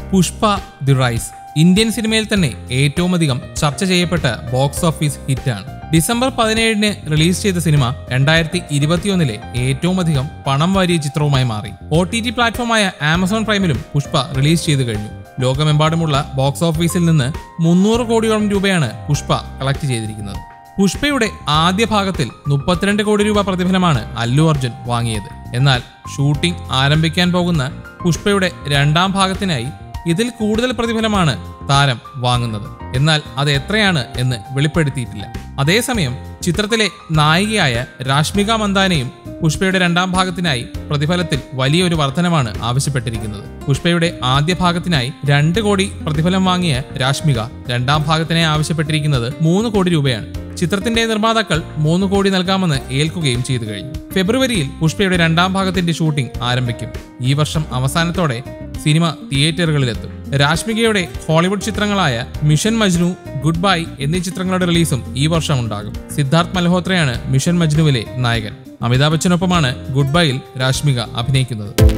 Pushpa the rice Indian സിനിമയിൽ തന്നെ ഏറ്റവും അധികം ചർച്ച ചെയ്യപ്പെട്ട ബോക്സ് ഓഫീസ് ഹിറ്റാണ് ഡിസംബർ പതിനേഴിന് റിലീസ് ചെയ്ത സിനിമ രണ്ടായിരത്തി ഇരുപത്തിയൊന്നിലെ ഏറ്റവും അധികം പണം വാരിയ ചിത്രവുമായി മാറി ഒ ടി ടി പ്ലാറ്റ്ഫോമായ ആമസോൺ പ്രൈമിലും പുഷ്പ റിലീസ് ചെയ്തു കഴിഞ്ഞു ലോകമെമ്പാടുമുള്ള ബോക്സ് ഓഫീസിൽ നിന്ന് മുന്നൂറ് കോടിയോളം രൂപയാണ് പുഷ്പ കളക്ട് ചെയ്തിരിക്കുന്നത് പുഷ്പയുടെ ആദ്യ ഭാഗത്തിൽ മുപ്പത്തിരണ്ട് കോടി രൂപ പ്രതിഫലമാണ് അല്ലു അർജുൻ വാങ്ങിയത് എന്നാൽ ഷൂട്ടിംഗ് ആരംഭിക്കാൻ പോകുന്ന പുഷ്പയുടെ രണ്ടാം ഭാഗത്തിനായി ഇതിൽ കൂടുതൽ പ്രതിഫലമാണ് താരം വാങ്ങുന്നത് എന്നാൽ അത് എത്രയാണ് എന്ന് വെളിപ്പെടുത്തിയിട്ടില്ല അതേസമയം ചിത്രത്തിലെ നായികയായ രാഷ്മിക മന്ദാനയും പുഷ്പയുടെ രണ്ടാം ഭാഗത്തിനായി പ്രതിഫലത്തിൽ വലിയൊരു വർധനമാണ് ആവശ്യപ്പെട്ടിരിക്കുന്നത് പുഷ്പയുടെ ആദ്യ ഭാഗത്തിനായി രണ്ട് കോടി പ്രതിഫലം വാങ്ങിയ രാഷ്മിക രണ്ടാം ഭാഗത്തിനായി ആവശ്യപ്പെട്ടിരിക്കുന്നത് മൂന്ന് കോടി രൂപയാണ് ചിത്രത്തിന്റെ നിർമ്മാതാക്കൾ മൂന്ന് കോടി നൽകാമെന്ന് ഏൽക്കുകയും ചെയ്തു കഴിഞ്ഞു ഫെബ്രുവരിയിൽ പുഷ്പയുടെ രണ്ടാം ഭാഗത്തിന്റെ ഷൂട്ടിംഗ് ആരംഭിക്കും ഈ വർഷം അവസാനത്തോടെ സിനിമ തിയേറ്ററുകളിലെത്തും രാഷ്മികയുടെ ഹോളിവുഡ് ചിത്രങ്ങളായ മിഷൻ മജ്നു ഗുഡ് ബൈ എന്നീ ചിത്രങ്ങളുടെ റിലീസും ഈ വർഷം ഉണ്ടാകും സിദ്ധാർത്ഥ് മൽഹോത്രയാണ് മിഷൻ മജ്നുവിലെ നായകൻ അമിതാഭ് ബച്ചനൊപ്പമാണ് ഗുഡ് ബൈയിൽ രാഷ്മിക അഭിനയിക്കുന്നത്